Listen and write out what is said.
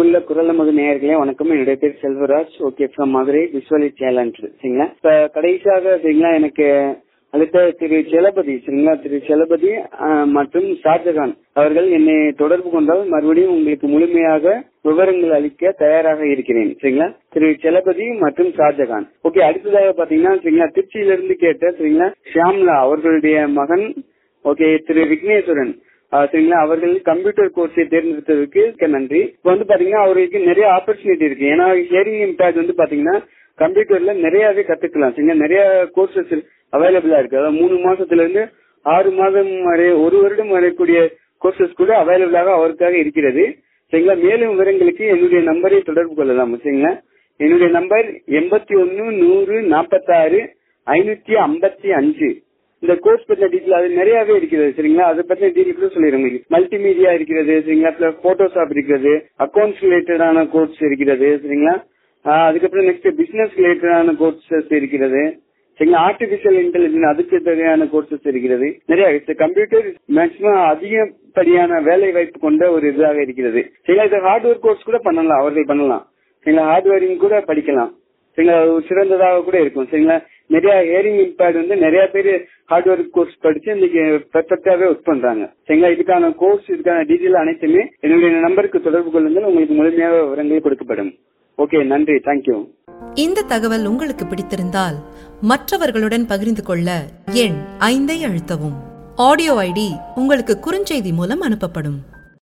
அன்புள்ள குரல் நமது நேயர்களே வணக்கம் என்னுடைய பேர் Selvaraj okay from Madurai visually challenge சரிங்களா இப்ப கடைசியாக சரிங்களா எனக்கு அடுத்த திரு செலபதி சரிங்களா திரு செலபதி ஆஹ், மற்றும் ஷாஜகான் அவர்கள் என்னை தொடர்பு கொண்டால் மறுபடியும் உங்களுக்கு முழுமையாக விவரங்கள் அளிக்க தயாராக இருக்கிறேன் சரிங்களா திரு செலபதி மற்றும் ஷாஜகான் ஓகே அடுத்ததாக பாத்தீங்கன்னா சரிங்களா திருச்சியிலிருந்து கேட்ட சரிங்களா ஷியாம்லா அவர்களுடைய மகன் ஓகே திரு விக்னேஸ்வரன் ஆஹ் சரிங்களா அவர்கள் கம்ப்யூட்டர் கோர்ஸை தேர்ந்தெடுத்ததுக்கு மிக்க நன்றி இப்போ வந்து பாத்தீங்கன்னா அவர்களுக்கு நிறைய ஆப்பர்ச்சுனிட்டி இருக்கு ஏன்னா ஹியரிங் இம்பேக்ட் வந்து பாத்தீங்கன்னா கம்ப்யூட்டர்ல நிறையவே கத்துக்கலாம் சரிங்களா நிறைய கோர்சஸ் அவைலபிளா இருக்கு அதாவது மூணு மாசத்துல இருந்து ஆறு மாதம் வரை ஒரு வருடம் வரக்கூடிய கோர்சஸ் கூட அவைலபிளாக அவருக்காக இருக்கிறது சரிங்களா மேலும் விவரங்களுக்கு என்னுடைய நம்பரை தொடர்பு கொள்ளலாம் சரிங்களா என்னுடைய நம்பர் எண்பத்தி ஒன்னு நூறு நாற்பத்தாறு ஐநூத்தி ஐம்பத்தி அஞ்சு இந்த கோர்ஸ் பத்தின டீட்டெயில் அது நிறையவே இருக்கிறது சரிங்களா அதை பத்தின டீட்டெயில் கூட சொல்லிடுறேன் உங்களுக்கு மல்டிமீடியா இருக்கிறது சரிங்களா போட்டோஷாப் இருக்கிறது அக்கௌண்ட்ஸ் ரிலேட்டடான கோர்ஸ் இருக்கிறது சரிங்களா ஆஹ் அதுக்கப்புறம் நெக்ஸ்ட் பிசினஸ் ரிலேட்டடான கோர்சஸ் இருக்கிறது சரிங்களா ஆர்டிபிஷியல் இன்டெலிஜென்ஸ் அதுக்கு தேவையான கோர்சஸ் இருக்கிறது நிறைய கம்ப்யூட்டர் மேக்சிமம் அதிகப்படியான வேலை வாய்ப்பு கொண்ட ஒரு இதாக இருக்கிறது சரிங்களா இது ஹார்ட்வேர் கோர்ஸ் கூட பண்ணலாம் அவர்கள் பண்ணலாம் சரிங்களா ஹார்ட்வேரிங் கூட படிக்கலாம் சரிங்களா அது ஒரு சிறந்ததாக கூட இருக்கும் சரிங்களா நிறைய ஹியரிங் இம்பேக்ட் வந்து நிறைய பேர் ஹார்ட்வேர் கோர்ஸ் படிச்சு இன்னைக்கு பெர்ஃபெக்டாவே ஒர்க் பண்றாங்க சரிங்களா இதுக்கான கோர்ஸ் இதுக்கான டீட்டெயில் அனைத்துமே என்னுடைய நம்பருக்கு தொடர்பு கொள்ளுங்கள் உங்களுக்கு முழுமையாக விவரங்கள் கொடுக்கப்படும் ஓகே நன்றி தேங்க்யூ இந்த தகவல் உங்களுக்கு பிடித்திருந்தால் மற்றவர்களுடன் பகிர்ந்து கொள்ள எண் ஐந்தை அழுத்தவும் ஆடியோ ஐடி உங்களுக்கு குறுஞ்செய்தி மூலம் அனுப்பப்படும்